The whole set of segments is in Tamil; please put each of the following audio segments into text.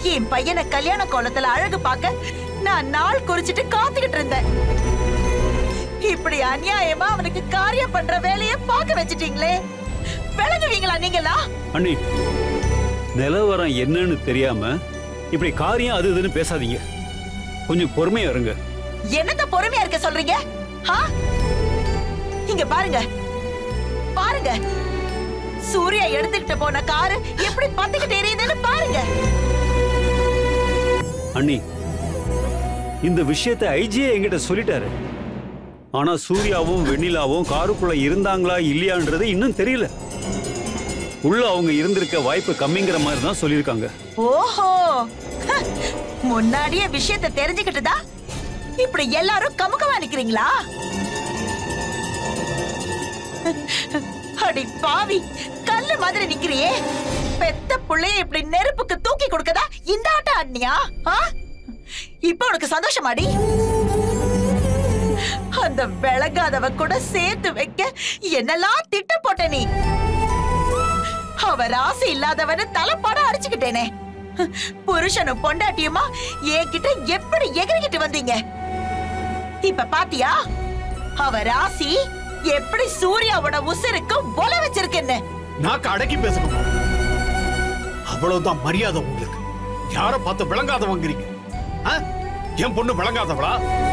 என் பையனை கல்யாண கோலத்துல அழகு பார்க்க நான் நாள் குறிச்சிட்டு காத்துக்கிட்டு இருந்தேன் இப்படி அநியாயமா அவனுக்கு காரியம் பண்ற வேலைய பார்க்க வச்சிட்டீங்களே விளங்குவீங்களா நீங்களா அண்ணி நிலவரம் என்னன்னு தெரியாம இப்படி காரியம் அது இதுன்னு பேசாதீங்க கொஞ்சம் பொறுமையா இருங்க என்னத்த பொறுமையா இருக்க சொல்றீங்க ஆ? இங்க பாருங்க பாருங்க சூர்யா எடுத்துக்கிட்டு போன காரு எப்படி பத்துக்கிட்டு எரியுதுன்னு பாருங்க அண்ணி இந்த விஷயத்தை ஐஜியே என்கிட்ட சொல்லிட்டாரு ஆனா சூர்யாவும் வெண்ணிலாவும் காருக்குள்ள இருந்தாங்களா இல்லையான்றது இன்னும் தெரியல உள்ள அவங்க இருந்திருக்க வாய்ப்பு கம்மிங்கிற மாதிரி தான் சொல்லியிருக்காங்க ஓஹோ ஹ, முன்னாடியே விஷயத்தை தெரிஞ்சுக்கிட்டுதா இப்படி எல்லாரும் கமுக்கமா நிக்கிறீங்களா அடி பாவி கல்லு மாதிரி நிக்கிறியே பெத்த புள்ளைய இப்படி நெருப்புக்கு தூக்கி கொடுக்கதா இந்த ஆட்டம் ஆடினியா ஆ? இப்ப உனக்கு சந்தோஷமாடி அந்த விளங்காதவ கூட சேர்த்து வைக்க என்னெல்லாம் திட்டம் போட்ட நீ அவ ராசி இல்லாதவன தலைப்பாட அடிச்சுக்கிட்டேனே புருஷனும் பொண்டாட்டியுமா என்கிட்ட எப்படி எகிரிக்கிட்டு வந்தீங்க இப்ப பாத்தியா அவ ராசி எப்படி சூர்யாவோட உசிருக்கு ஒல வச்சிருக்குன்னு நாக்கு அடக்கி பேசணும் அவ்வளவுதான் மரியாதை உங்களுக்கு யார பார்த்து விளங்காதவங்கிறீங்க ஆ? என் பொண்ணு விளங்காதவளா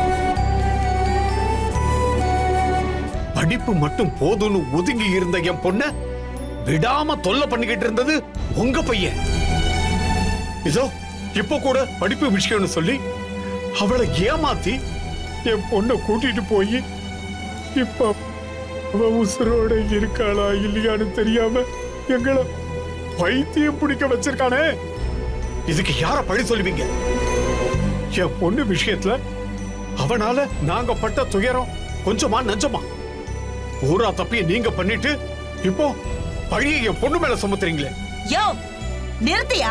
படிப்பு மட்டும் போதும்னு ஒதுங்கி இருந்த என் பொண்ண விடாம தொல்லை பண்ணிக்கிட்டு இருந்தது உங்க பையன் இதோ இப்ப கூட படிப்பு விஷயம்னு சொல்லி அவளை ஏமாத்தி என் பொண்ணை கூட்டிட்டு போய் இப்ப அவ உசுரோட இருக்காளா இல்லையான்னு தெரியாம எங்களை பைத்தியம் பிடிக்க வச்சிருக்கானே இதுக்கு யார பழி சொல்லுவீங்க என் பொண்ணு விஷயத்துல அவனால நாங்க பட்ட துயரம் கொஞ்சமா நஞ்சமா ஊரா தப்பிய நீங்க பண்ணிட்டு இப்போ பழியை என் பொண்ணு மேல சுமத்துறீங்களே யோ நிறுத்தியா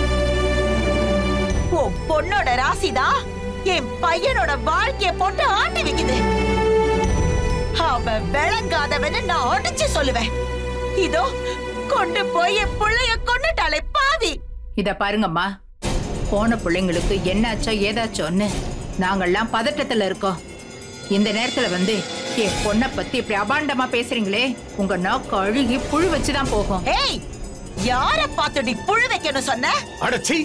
உன் பொண்ணோட ராசிதான் என் பையனோட வாழ்க்கைய போட்டு ஆட்டி வைக்குது அவ விளங்காதவன்னு நான் அடிச்சு சொல்லுவேன் இதோ கொண்டு போய் என் புள்ளைய கொண்டுட்டாளே பாவி இத பாருங்கம்மா போன பிள்ளைங்களுக்கு என்னாச்சோ ஏதாச்சோன்னு நாங்கெல்லாம் பதட்டத்துல இருக்கோம் இந்த நேரத்துல வந்து என் பொண்ணை பத்தி இப்படி அபாண்டமா பேசுறீங்களே உங்க நாக்கு அழுகி புழு வச்சுதான் போகும் ஏய் யார பார்த்துடி புழு வைக்கணும் சொன்ன அடச்சி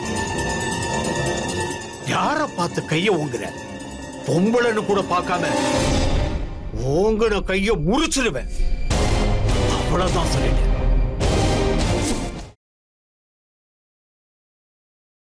யார பார்த்து கைய ஓங்குற பொம்பளைன்னு கூட பார்க்காம ஓங்குன கைய முறிச்சிடுவேன் அவ்வளவுதான் சொல்லிட்டேன்